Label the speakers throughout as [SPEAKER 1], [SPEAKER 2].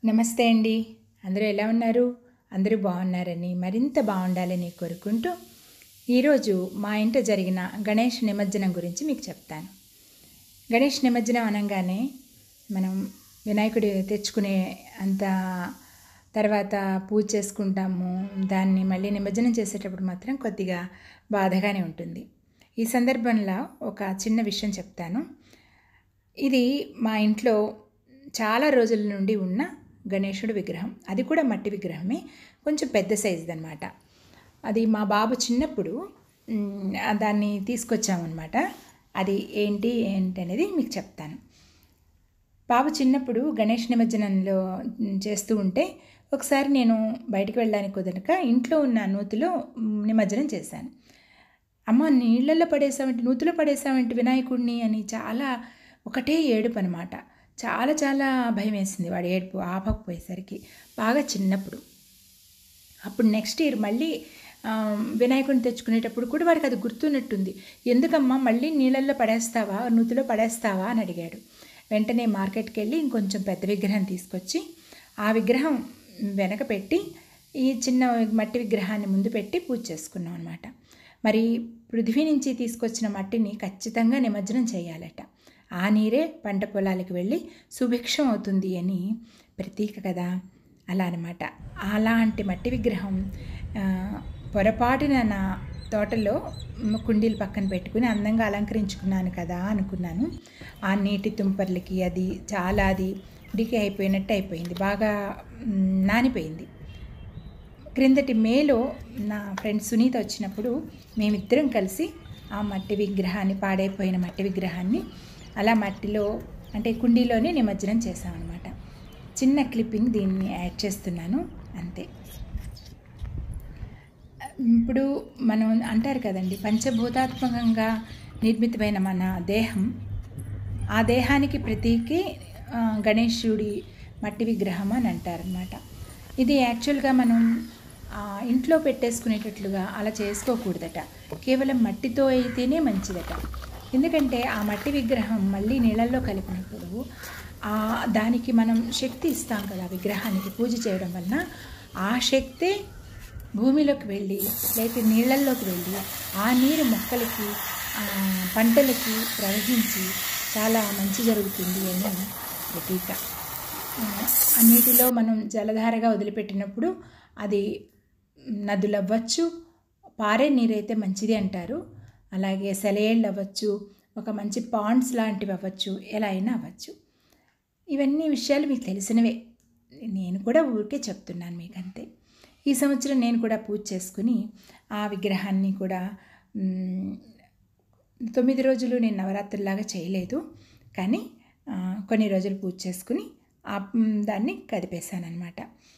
[SPEAKER 1] నమస్తే అండి అందరూ ఎలా ఉన్నారు అందరూ బాగున్నారని మరింత బాగుండాలని కోరుకుంటూ ఈరోజు మా ఇంట జరిగిన గణేష్ నిమజ్జనం గురించి మీకు చెప్తాను గణేష్ నిమజ్జనం అనగానే మనం వినాయకుడి తెచ్చుకునే అంత తర్వాత పూజ చేసుకుంటాము దాన్ని మళ్ళీ నిమజ్జనం చేసేటప్పుడు మాత్రం కొద్దిగా బాధగానే ఉంటుంది ఈ సందర్భంలో ఒక చిన్న విషయం చెప్తాను ఇది మా ఇంట్లో చాలా రోజుల నుండి ఉన్న గణేశుడి విగ్రహం అది కూడా మట్టి విగ్రహమే కొంచెం పెద్ద సైజుది అనమాట అది మా బాబు చిన్నప్పుడు మ్, దాన్ని తీసుకొచ్చామన్నమాట అది ఏంటి ఏంటి అనేది మీకు చెప్తాను బాబు చిన్నప్పుడు గణేష్ నిమజ్జనంలో మ్, చేస్తూ ఉంటే ఒకసారి నేను బయటికి వెళ్ళడానికి కుదరక ఇంట్లో ఉన్న నూతిలో మ్, నిమజ్జనం చేశాను అమ్మ నీళ్ళల్లో పడేసామంటే నూతిలో పడేసామంటే వినాయకుడిని అని చాలా ఒకటే ఏడుపు అనమాట చాలా చాలా భయం వేసింది వాడు ఏడుపు ఆపకపోయేసరికి బాగా చిన్నప్పుడు అప్పుడు నెక్స్ట్ ఇయర్ మళ్ళీ ఆ, వినాయకుడిని తెచ్చుకునేటప్పుడు కూడా వాడికి అది గుర్తున్నట్టుంది ఎందుకమ్మా మళ్ళీ నీళ్ళల్లో పడేస్తావా నూతిలో పడేస్తావా అని అడిగాడు వెంటనే మార్కెట్కి వెళ్ళి ఇంకొంచెం పెద్ద విగ్రహం తీసుకొచ్చి ఆ విగ్రహం వెనక పెట్టి ఈ చిన్న మట్టి విగ్రహాన్ని ముందు పెట్టి పూజ చేసుకున్నాం అనమాట మరి పృథ్వీ నుంచి తీసుకొచ్చిన మట్టిని ఖచ్చితంగా నిమజ్జనం చేయాలట ఆ నీరే పంట పొలాలకు వెళ్ళి సుభిక్షం అవుతుంది అని ప్రతీక కదా అలా అనమాట అలాంటి మట్టి విగ్రహం ఆ, పొరపాటున నా తోటలో మ్, కుండీలు పక్కన పెట్టుకుని అందంగా అలంకరించుకున్నాను కదా అనుకున్నాను ఆ నీటి తుంపర్లకి అది చాలా అది ఉడికి అయిపోయినట్టు అయిపోయింది బాగా మ్, నానిపోయింది క్రిందటి మేలో నా ఫ్రెండ్ సునీత వచ్చినప్పుడు మేమిద్దరం కలిసి ఆ మట్టి విగ్రహాన్ని పాడైపోయిన మట్టి విగ్రహాన్ని అలా మట్టిలో అంటే కుండీలోనే నిమజ్జనం చేసామన్నమాట చిన్న క్లిప్పింగ్ దీన్ని యాడ్ చేస్తున్నాను అంతే ఇప్పుడు మనం అంటారు కదండి పంచభూతాత్మకంగా నిర్మితమైన మన దేహం ఆ దేహానికి ప్రతీకి ఆ, గణేశుడి మట్టి విగ్రహం అని అంటారనమాట ఇది యాక్చువల్గా మనం ఆ, ఇంట్లో పెట్టేసుకునేటట్లుగా అలా చేసుకోకూడదట కేవలం మట్టితో అయితేనే మంచిదట ఎందుకంటే ఆ మట్టి విగ్రహం మళ్ళీ నీళ్ళల్లో కలిపినప్పుడు ఆ దానికి మనం శక్తి ఇస్తాం కదా ఆ విగ్రహానికి పూజ చేయడం వలన ఆ శక్తే భూమిలోకి వెళ్ళి లేకపోతే నీళ్ళల్లోకి వెళ్ళి ఆ నీరు మొక్కలకి ఆ, పంటలకి ప్రవహించి చాలా మంచి జరుగుతుంది అని ప్రతీక ఆ, ఆ నీటిలో మనం జలధారగా వదిలిపెట్టినప్పుడు అది నదులు అవ్వచ్చు పారే నీరైతే మంచిది అంటారు అలాగే సెలయేళ్ళు అవ్వచ్చు ఒక మంచి పాండ్స్ లాంటివి అవ్వచ్చు ఎలా అయినా అవ్వచ్చు ఇవన్నీ విషయాలు మీకు తెలిసినవే నేను కూడా ఊరికే చెప్తున్నాను మీకు అంతే ఈ సంవత్సరం నేను కూడా పూజ చేసుకుని ఆ విగ్రహాన్ని కూడా మ్, తొమ్మిది రోజులు నేను నవరాత్రులాగా చేయలేదు కానీ ఆ, కొన్ని రోజులు పూజ చేసుకుని ఆ మ్, దాన్ని కదిపేశాను అనమాట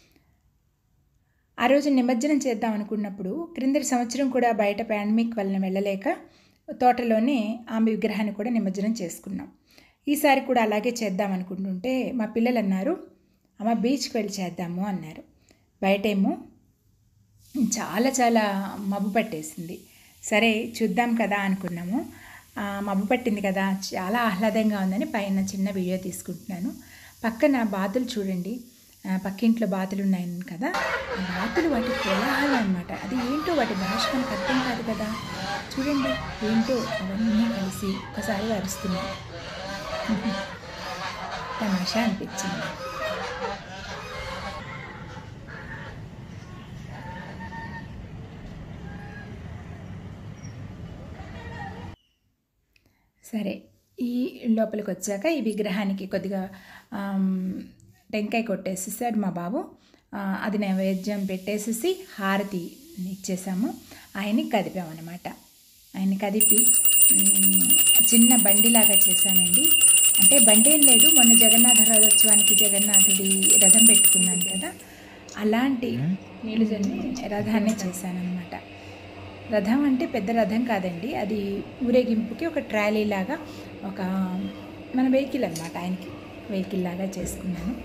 [SPEAKER 1] ఆ రోజు నిమజ్జనం చేద్దాం అనుకున్నప్పుడు క్రిందటి సంవత్సరం కూడా బయట పాండమిక్ వలన వెళ్ళలేక తోటలోనే ఆమె విగ్రహాన్ని కూడా నిమజ్జనం చేసుకున్నాం ఈసారి కూడా అలాగే చేద్దాం అనుకుంటుంటే మా పిల్లలు అన్నారు అమ్మ బీచ్కి వెళ్ళి చేద్దాము అన్నారు బయటేమో చాలా చాలా మబ్బు పట్టేసింది సరే చూద్దాం కదా అనుకున్నాము ఆ, మబ్బు పట్టింది కదా చాలా ఆహ్లాదంగా ఉందని పైన చిన్న వీడియో తీసుకుంటున్నాను పక్కన బాతులు చూడండి ఆ, పక్కింట్లో బాతులు ఉన్నాయి కదా ఆ బాతులు వాటి కోలాహలం అనమాట అది ఏంటో వాటి భాష మనకు అర్థం కాదు కదా చూడండి ఏంటో అవన్నీ కలిసి ఒకసారి అరుస్తున్నాయి తమాషా అనిపించింది సరే ఈ లోపలికి వచ్చాక ఈ విగ్రహానికి కొద్దిగా ఆమ్, టెంకాయ కొట్టేసేసాడు మా బాబు ఆ, అది నైవేద్యం పెట్టేసేసి హారతి ఇచ్చేసాము ఆయన్ని కదిపామన్నమాట ఆయన్ని కదిపి మ్, చిన్న బండిలాగా చేశానండి అంటే బండి ఏం లేదు మొన్న జగన్నాథ రథోత్సవానికి జగన్నాథుడి రథం పెట్టుకున్నాను కదా అలాంటి నీలుజన్ని రథాన్ని చేశానన్నమాట రథం అంటే పెద్ద రథం కాదండి అది ఊరేగింపుకి ఒక ట్రాలీ లాగా ఒక మన వెహికల్ అనమాట ఆయనకి వెహికల్ లాగా చేసుకున్నాను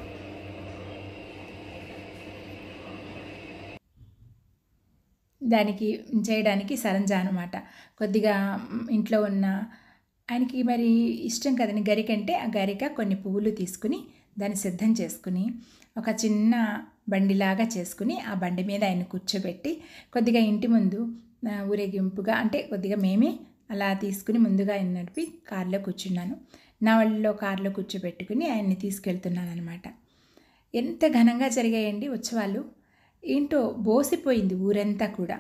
[SPEAKER 1] దానికి చేయడానికి సరంజా అనమాట కొద్దిగా మ్, ఇంట్లో ఉన్న ఆయనకి మరి ఇష్టం కదండి గరిక అంటే ఆ గరిక కొన్ని పువ్వులు తీసుకుని దాన్ని సిద్ధం చేసుకుని ఒక చిన్న బండిలాగా చేసుకుని ఆ బండి మీద ఆయన కూర్చోబెట్టి కొద్దిగా ఇంటి ముందు ఆ, ఊరేగింపుగా అంటే కొద్దిగా మేమే అలా తీసుకుని ముందుగా ఆయన నడిపి కారులో కూర్చున్నాను నా వాళ్ళలో కారులో కూర్చోబెట్టుకుని ఆయన్ని తీసుకెళ్తున్నాను అనమాట ఎంత ఘనంగా జరిగాయండి ఉత్సవాలు ఏంటో బోసిపోయింది ఊరంతా కూడా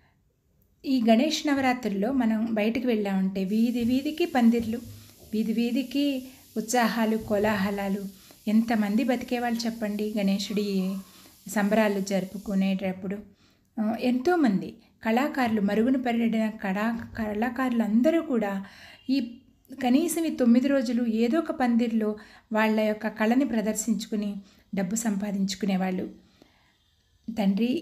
[SPEAKER 1] ఈ గణేష్ నవరాత్రుల్లో మనం బయటకు వెళ్ళామంటే వీధి వీధికి పందిర్లు వీధి వీధికి ఉత్సాహాలు కోలాహలాలు ఎంతమంది బతికేవాళ్ళు చెప్పండి గణేశుడి సంబరాలు జరుపుకునేటప్పుడు ఆ, ఎంతోమంది కళాకారులు మరుగున పడిన కళా కళాకారులు అందరూ కూడా ఈ కనీసం ఈ తొమ్మిది రోజులు ఏదో ఒక పందిర్లో వాళ్ళ యొక్క కళని ప్రదర్శించుకుని డబ్బు సంపాదించుకునేవాళ్ళు తండ్రి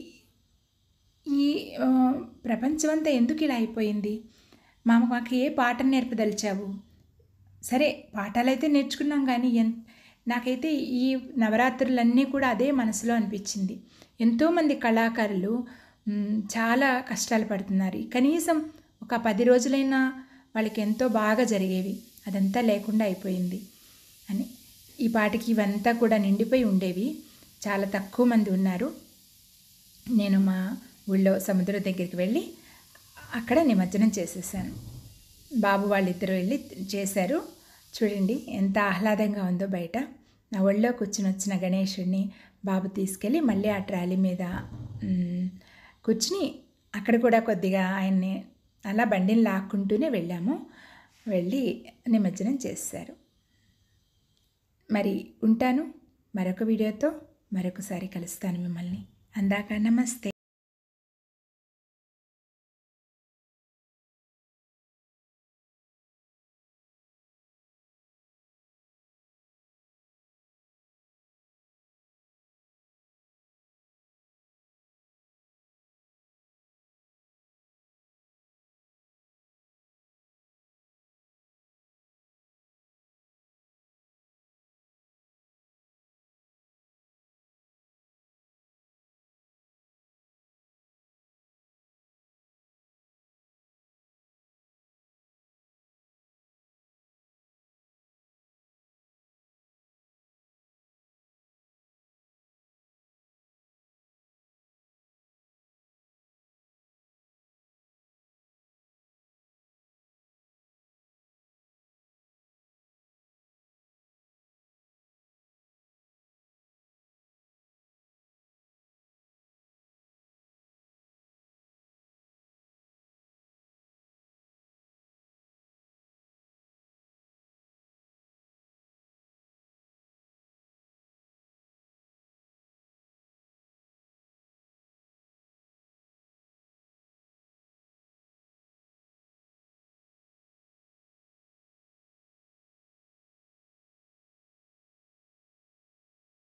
[SPEAKER 1] ఈ ఆ, ప్రపంచమంతా ఎందుకు ఇలా అయిపోయింది మామ మాకు ఏ పాటను నేర్పదలిచావు సరే పాఠాలైతే నేర్చుకున్నాం కానీ ఎన్ నాకైతే ఈ నవరాత్రులన్నీ కూడా అదే మనసులో అనిపించింది ఎంతోమంది కళాకారులు మ్, చాలా కష్టాలు పడుతున్నారు కనీసం ఒక పది రోజులైనా వాళ్ళకి ఎంతో బాగా జరిగేవి అదంతా లేకుండా అయిపోయింది అని ఈ పాటికి ఇవంతా కూడా నిండిపోయి ఉండేవి చాలా తక్కువ మంది ఉన్నారు నేను మా ఊళ్ళో సముద్రం దగ్గరికి వెళ్ళి అక్కడ నిమజ్జనం చేసేసాను బాబు వాళ్ళిద్దరూ వెళ్ళి చేశారు చూడండి ఎంత ఆహ్లాదంగా ఉందో బయట నా ఒళ్ళో కూర్చుని వచ్చిన గణేషుడిని బాబు తీసుకెళ్ళి మళ్ళీ ఆ ట్రాలీ మీద మ్, కూర్చుని అక్కడ కూడా కొద్దిగా ఆయన్ని అలా బండిని లాక్కుంటూనే వెళ్ళాము వెళ్ళి నిమజ్జనం చేశారు మరి ఉంటాను మరొక వీడియోతో మరొకసారి కలుస్తాను మిమ్మల్ని అందాక నమస్తే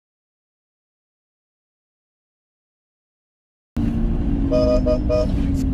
[SPEAKER 2] Thank you.